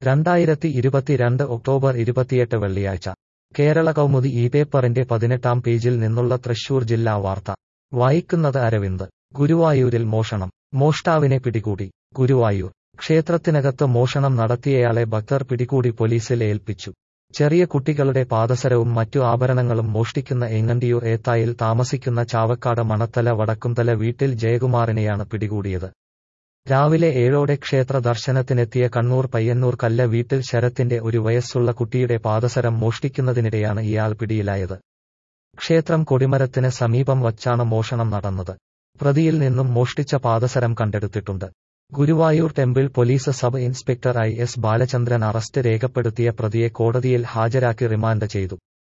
രണ്ടായിരത്തി ഇരുപത്തിരണ്ട് ഒക്ടോബർ ഇരുപത്തിയെട്ട് വെള്ളിയാഴ്ച കേരള കൗമുദി ഈ പേപ്പറിന്റെ പതിനെട്ടാം പേജിൽ നിന്നുള്ള തൃശൂർ ജില്ലാ വാർത്ത വായിക്കുന്നത് അരവിന്ദ് ഗുരുവായൂരിൽ മോഷണം മോഷ്ടാവിനെ പിടികൂടി ഗുരുവായൂർ ക്ഷേത്രത്തിനകത്ത് മോഷണം നടത്തിയയാളെ ഭക്തർ പിടികൂടി പോലീസിൽ ഏൽപ്പിച്ചു ചെറിയ കുട്ടികളുടെ പാദസരവും മറ്റു ആഭരണങ്ങളും മോഷ്ടിക്കുന്ന എങ്ങണ്ടിയൂർ ഏത്തായിൽ താമസിക്കുന്ന ചാവക്കാട് മണത്തല വടക്കുംതല വീട്ടിൽ ജയകുമാറിനെയാണ് പിടികൂടിയത് രാവിലെ ഏഴോടെ ക്ഷേത്ര ദർശനത്തിനെത്തിയ കണ്ണൂർ പയ്യന്നൂർ കല്ല വീട്ടിൽ ശരത്തിന്റെ ഒരു വയസ്സുള്ള കുട്ടിയുടെ പാദസരം മോഷ്ടിക്കുന്നതിനിടെയാണ് ഇയാൾ പിടിയിലായത് ക്ഷേത്രം കൊടിമരത്തിന് സമീപം വച്ചാണ് മോഷണം നടന്നത് പ്രതിയിൽ നിന്നും മോഷ്ടിച്ച പാദസരം കണ്ടെടുത്തിട്ടുണ്ട് Guruvayur temple police sub inspector I S Balachandran arrest രേഖപ്പെടുത്തിയ പ്രതിയെ കോടതിയിൽ ഹാജരാക്കി റിമാൻഡ് ചെയ്തു